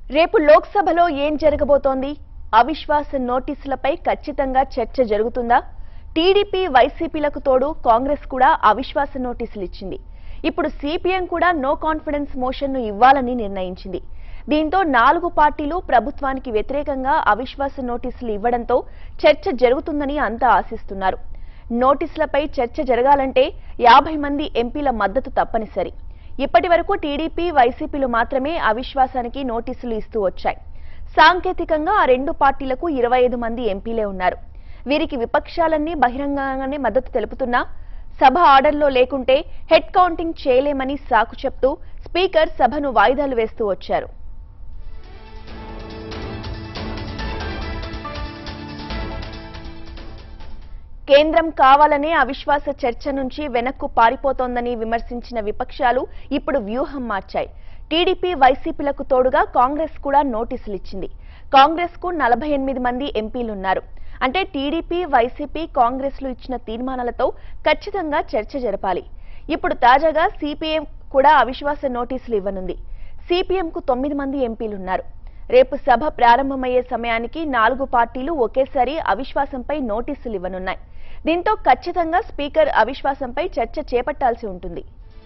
రేపు లోక్సభలో ఏం జరగబోతోంది అవిశ్వాస నోటీసులపై ఖచ్చితంగా చర్చ జరుగుతుందా టీడీపీ వైసీపీలకు తోడు కాంగ్రెస్ కూడా అవిశ్వాస నోటీసులు ఇచ్చింది ఇప్పుడు సిపిఎం కూడా నో కాన్ఫిడెన్స్ మోషన్ను ఇవ్వాలని నిర్ణయించింది దీంతో నాలుగు పార్టీలు ప్రభుత్వానికి వ్యతిరేకంగా అవిశ్వాస నోటీసులు ఇవ్వడంతో చర్చ జరుగుతుందని అంతా ఆశిస్తున్నారు నోటీసులపై చర్చ జరగాలంటే యాభై మంది ఎంపీల మద్దతు తప్పనిసరి ఇప్పటి వరకు టీడీపీ వైసీపీలు మాత్రమే అవిశ్వాసానికి నోటీసులు ఇస్తూ వచ్చాయి సాంకేతికంగా ఆ రెండు పార్టీలకు ఇరవై ఐదు మంది ఎంపీలే ఉన్నారు వీరికి విపక్షాలన్నీ బహిరంగంగానే మద్దతు తెలుపుతున్నా సభ ఆర్డర్లో లేకుంటే హెడ్ కౌంటింగ్ చేయలేమని సాకు చెప్తూ స్పీకర్ సభను వాయిదాలు వేస్తూ వచ్చారు కేంద్రం కావాలనే అవిశ్వాస చర్చ నుంచి వెనక్కు పారిపోతోందని విమర్శించిన విపక్షాలు ఇప్పుడు వ్యూహం మార్చాయి టీడీపీ వైసీపీలకు తోడుగా కాంగ్రెస్ కూడా నోటీసులు ఇచ్చింది కాంగ్రెస్ కు నలభై ఎనిమిది మంది ఎంపీలున్నారు అంటే టీడీపీ వైసీపీ కాంగ్రెస్లు ఇచ్చిన తీర్మానాలతో ఖచ్చితంగా చర్చ జరపాలి ఇప్పుడు తాజాగా సిపిఎం కూడా అవిశ్వాస నోటీసులు ఇవ్వనుంది సిపిఎంకు తొమ్మిది మంది ఎంపీలున్నారు రేపు సభ ప్రారంభమయ్యే సమయానికి నాలుగు పార్టీలు ఒకేసారి అవిశ్వాసంపై నోటీసులు ఇవ్వనున్నాయి దీంతో ఖచ్చితంగా స్పీకర్ అవిశ్వాసంపై చర్చ చేపట్టాల్సి ఉంటుంది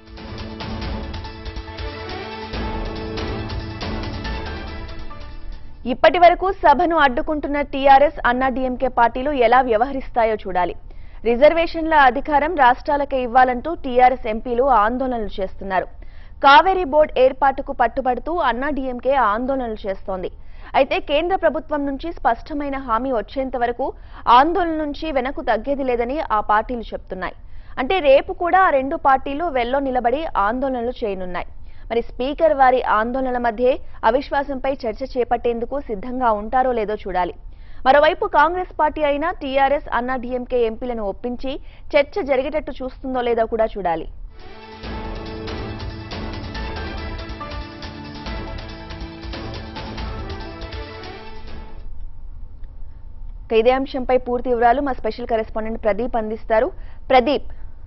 ఇప్పటి వరకు సభను అడ్డుకుంటున్న టీఆర్ఎస్ అన్నాడీఎంకే పార్టీలు ఎలా వ్యవహరిస్తాయో చూడాలి రిజర్వేషన్ల అధికారం రాష్ట్రాలకే ఇవ్వాలంటూ టీఆర్ఎస్ ఎంపీలు ఆందోళనలు చేస్తున్నారు కావేరీ బోర్డు ఏర్పాటుకు పట్టుబడుతూ అన్నాడీఎంకే ఆందోళనలు చేస్తోంది అయితే కేంద్ర ప్రభుత్వం నుంచి స్పష్టమైన హామీ వచ్చేంత వరకు ఆందోళన నుంచి వెనక్కు తగ్గేది లేదని ఆ పార్టీలు చెప్తున్నాయి అంటే రేపు కూడా ఆ రెండు పార్టీలు వెల్లో నిలబడి ఆందోళనలు చేయనున్నాయి మరి స్పీకర్ వారి ఆందోళనల మధ్యే అవిశ్వాసంపై చర్చ చేపట్టేందుకు సిద్ధంగా ఉంటారో లేదో చూడాలి మరోవైపు కాంగ్రెస్ పార్టీ అయినా టీఆర్ఎస్ అన్నా డీఎంకే ఎంపీలను ఒప్పించి చర్చ జరిగేటట్టు చూస్తుందో లేదో కూడా చూడాలి ఇక ఇదే అంశంపై పూర్తి వివరాలు మా స్పెషల్ కరెస్పాండెంట్ ప్రదీప్ అందిస్తారు ప్రదీప్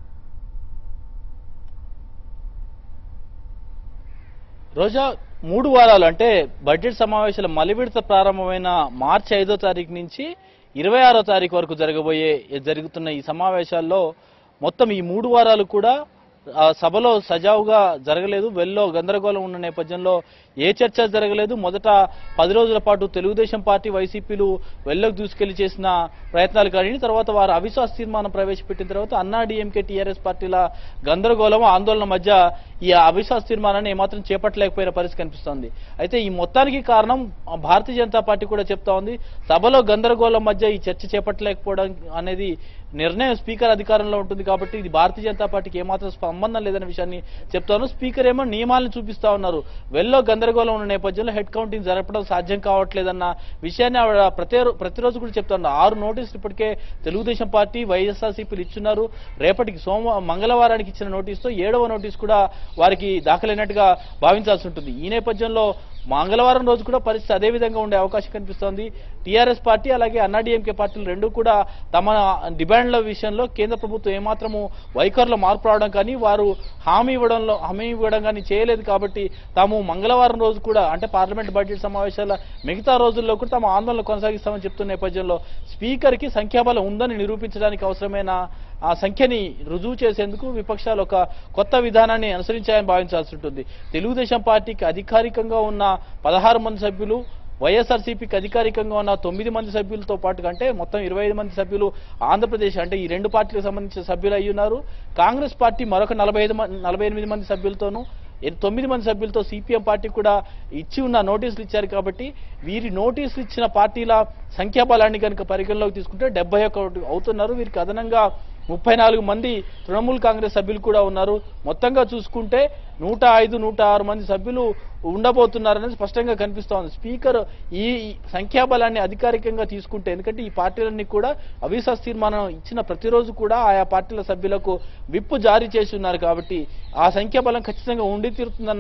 రోజా మూడు వారాలు అంటే బడ్జెట్ సమావేశాల మలి విడత ప్రారంభమైన మార్చి ఐదో తారీఖు నుంచి ఇరవై ఆరో తారీఖు వరకు జరగబోయే జరుగుతున్న ఈ సమావేశాల్లో మొత్తం ఈ మూడు వారాలు కూడా ఆ, సభలో సజావుగా జరగలేదు వెల్లో గందరగోళం ఉన్న నేపథ్యంలో ఏ చర్చ జరగలేదు మొదట పది రోజుల పాటు తెలుగుదేశం పార్టీ వైసీపీలు వెల్లోకి దూసుకెళ్లి చేసిన ప్రయత్నాలు కానీ తర్వాత వారు అవిశ్వాస తీర్మానం ప్రవేశపెట్టిన తర్వాత అన్నా డిఎంకే టీఆర్ఎస్ పార్టీల గందరగోళం ఆందోళన మధ్య ఈ అవిశ్వాస తీర్మానాన్ని ఏమాత్రం చేపట్టలేకపోయిన పరిస్థితి కనిపిస్తోంది అయితే ఈ మొత్తానికి కారణం ఆ, భారతీయ జనతా పార్టీ కూడా చెప్తా ఉంది సభలో గందరగోళం మధ్య ఈ చర్చ చేపట్టలేకపోవడం అనేది నిర్ణయం స్పీకర్ అధికారంలో ఉంటుంది కాబట్టి ఇది భారతీయ జనతా పార్టీకి ఏమాత్రం సంబంధం లేదనే విషయాన్ని చెప్తాను స్పీకర్ ఏమో నియమాలను చూపిస్తా ఉన్నారు వెల్లో గందరగోళం ఉన్న నేపథ్యంలో హెడ్ కౌంటింగ్ జరపడం సాధ్యం కావట్లేదన్న విషయాన్ని ఆవిడ ప్రతి ప్రతిరోజు కూడా చెప్తా ఉన్నారు ఆరు నోటీసులు ఇప్పటికే తెలుగుదేశం పార్టీ వైఎస్ఆర్సీపీలు ఇచ్చున్నారు రేపటికి సోమ మంగళవారానికి ఇచ్చిన నోటీసుతో ఏడవ నోటీసు కూడా వారికి దాఖలైనట్టుగా భావించాల్సి ఉంటుంది ఈ నేపథ్యంలో మంగళవారం రోజు కూడా పరిస్థితి అదే విధంగా ఉండే అవకాశం కనిపిస్తోంది టీఆర్ఎస్ పార్టీ అలాగే అన్నాడీఎంకే పార్టీలు రెండు కూడా తమ డిమాండ్ల విషయంలో కేంద్ర ప్రభుత్వం ఏమాత్రము వైఖరిలో మార్పు రావడం కానీ వారు హామీ ఇవ్వడంలో హామీ ఇవ్వడం కానీ చేయలేదు కాబట్టి తాము మంగళవారం రోజు కూడా అంటే పార్లమెంట్ బడ్జెట్ సమావేశాల మిగతా రోజుల్లో కూడా తమ ఆందోళన కొనసాగిస్తామని చెప్తున్న నేపథ్యంలో స్పీకర్కి సంఖ్యాబలం ఉందని నిరూపించడానికి అవసరమైన ఆ సంఖ్యని రుజువు చేసేందుకు విపక్షాలు ఒక కొత్త విధానాన్ని అనుసరించాయని భావించాల్సి ఉంటుంది తెలుగుదేశం పార్టీకి అధికారికంగా ఉన్న పదహారు మంది సభ్యులు వైఎస్ఆర్సీపీకి అధికారికంగా ఉన్న తొమ్మిది మంది సభ్యులతో పాటు అంటే మొత్తం ఇరవై ఐదు మంది సభ్యులు ఆంధ్రప్రదేశ్ అంటే ఈ రెండు పార్టీలకు సంబంధించిన సభ్యులు అయి ఉన్నారు కాంగ్రెస్ పార్టీ మరొక నలభై ఐదు మంది నలభై ఎనిమిది మంది సభ్యులతోనూ ఎన్- తొమ్మిది మంది సభ్యులతో సిపిఎం పార్టీ కూడా ఇచ్చి ఉన్న నోటీసులు ఇచ్చారు కాబట్టి వీరి నోటీసులు ఇచ్చిన పార్టీల సంఖ్యాబలాన్ని కనుక పరిగణలోకి తీసుకుంటే డెబ్బై ఒకటి అవుతున్నారు వీరికి అదనంగా ముప్పై నాలుగు మంది తృణమూల్ కాంగ్రెస్ సభ్యులు కూడా ఉన్నారు మొత్తంగా చూసుకుంటే నూట ఐదు నూట ఆరు మంది సభ్యులు ఉండబోతున్నారనేది స్పష్టంగా కనిపిస్తోంది స్పీకర్ ఈ సంఖ్యాబలాన్ని అధికారికంగా తీసుకుంటే ఎందుకంటే ఈ పార్టీలన్నీ కూడా అవిశ్వాస తీర్మానం ఇచ్చిన ప్రతిరోజు కూడా ఆయా పార్టీల సభ్యులకు విప్పు జారీ చేసి ఉన్నారు కాబట్టి ఆ సంఖ్యాబలం ఖచ్చితంగా ఉండి తీరుతుందన్న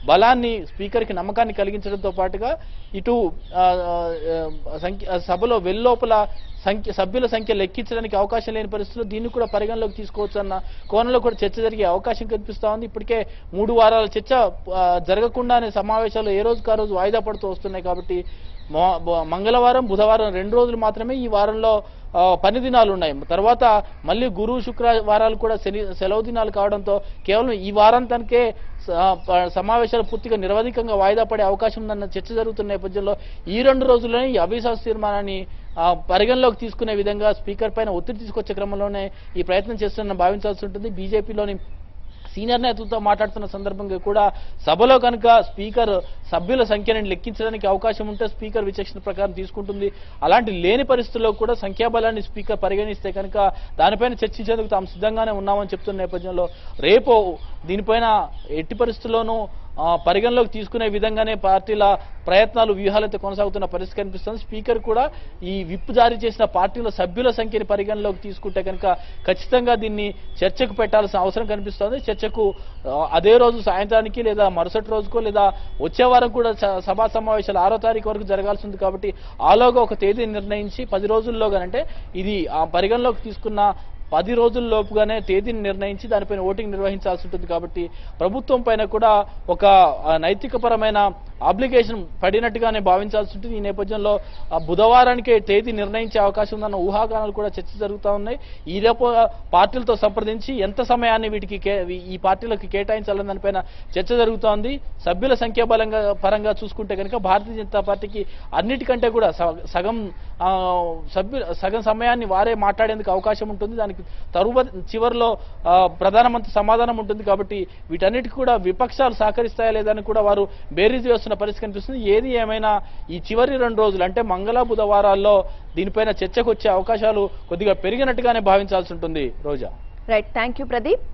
బలాన్ని స్పీకర్కి నమ్మకాన్ని కలిగించడంతో పాటుగా ఇటు ఆ, ఆ, ఆ, సంఖ్య సభలో వెల్లోపల సంఖ్య సభ్యుల సంఖ్య లెక్కించడానికి అవకాశం లేని పరిస్థితుల్లో దీన్ని కూడా పరిగణలోకి తీసుకోవచ్చు అన్న కోణంలో కూడా చర్చ జరిగే అవకాశం కనిపిస్తా ఉంది ఇప్పటికే మూడు వారాల చర్చ ఆ, జరగకుండానే సమావేశాలు ఏ రోజుకు ఆ రోజు వాయిదా పడుతూ వస్తున్నాయి కాబట్టి మొ- బ- మంగళవారం బుధవారం రెండు రోజులు మాత్రమే ఈ వారంలో ఆ, పని దినాలు ఉన్నాయి తర్వాత మళ్ళీ గురు శుక్రవారాలు కూడా శని సెలవు దినాలు కావడంతో కేవలం ఈ వారాంతానికే స- ఆ, ప- సమావేశాలు పూర్తిగా నిరవధికంగా వాయిదా పడే అవకాశం ఉందన్న చర్చ జరుగుతున్న నేపథ్యంలో ఈ రెండు రోజుల్లోనే ఈ అవిశ్వాస తీర్మానాన్ని ఆ, పరిగణలోకి తీసుకునే విధంగా స్పీకర్ పైన ఒత్తిడి తీసుకొచ్చే క్రమంలోనే ఈ ప్రయత్నం చేస్తున్న భావించాల్సి ఉంటుంది బీజేపీలోని సీనియర్ నేతలతో మాట్లాడుతున్న సందర్భంగా కూడా సభలో కనుక స్పీకర్ సభ్యుల సంఖ్యను లెక్కించడానికి అవకాశం ఉంటే స్పీకర్ విచక్షణ ప్రకారం తీసుకుంటుంది అలాంటి లేని పరిస్థితుల్లో కూడా సంఖ్యాబలాన్ని స్పీకర్ పరిగణిస్తే కనుక దానిపైన చర్చించేందుకు తాము సిద్ధంగానే ఉన్నామని చెప్తున్న నేపథ్యంలో రేపు దీనిపైన ఎట్టి పరిస్థితుల్లోనూ ఆ, పరిగణలోకి తీసుకునే విధంగానే పార్టీల ప్రయత్నాలు వ్యూహాలైతే కొనసాగుతున్న పరిస్థితి కనిపిస్తుంది స్పీకర్ కూడా ఈ విప్ జారీ చేసిన పార్టీల సభ్యుల సంఖ్యని పరిగణలోకి తీసుకుంటే కనుక ఖచ్చితంగా దీన్ని చర్చకు పెట్టాల్సిన అవసరం కనిపిస్తోంది చర్చకు ఆ, అదే రోజు సాయంత్రానికి లేదా మరుసటి రోజుకో లేదా వచ్చే వారం కూడా స- సభా సమావేశాలు ఆరో తారీఖు వరకు జరగాల్సి ఉంది కాబట్టి ఆలోగా ఒక తేదీ నిర్ణయించి పది రోజుల్లోగానంటే ఇది ఆ పరిగణలోకి తీసుకున్న పది రోజుల లోపుగానే తేదీని నిర్ణయించి దానిపైన ఓటింగ్ నిర్వహించాల్సి ఉంటుంది కాబట్టి ప్రభుత్వం పైన కూడా ఒక ఆ, నైతికపరమైన అప్లికేషన్ పడినట్టుగానే భావించాల్సి ఉంటుంది ఈ నేపథ్యంలో ఆ, బుధవారానికే తేదీ నిర్ణయించే అవకాశం ఉందన్న ఊహాగానాలు కూడా చర్చ జరుగుతూ ఉన్నాయి ఈ రేపు పార్టీలతో సంప్రదించి ఎంత సమయాన్ని వీటికి కే- ఈ పార్టీలకు కేటాయించాలని దానిపైన చర్చ జరుగుతోంది సభ్యుల సంఖ్యా బలంగా పరంగా చూసుకుంటే కనుక భారతీయ జనతా పార్టీకి అన్నిటికంటే కూడా స- సగం ఆ, సభ్యుల సగం సమయాన్ని వారే మాట్లాడేందుకు అవకాశం ఉంటుంది దానికి తరువాత చివరిలో ఆ, ప్రధానమంత్రి సమాధానం ఉంటుంది కాబట్టి వీటన్నిటికి కూడా విపక్షాలు సహకరిస్తాయా లేదని కూడా వారు బేరీజు వేస్తున్న పరిస్థితి కనిపిస్తుంది ఏది ఏమైనా ఈ చివరి రెండు రోజులు అంటే మంగళ బుధవారాల్లో దీనిపైన చర్చకు వచ్చే అవకాశాలు కొద్దిగా పెరిగినట్టుగానే భావించాల్సి ఉంటుంది Roja right thank you Pradeep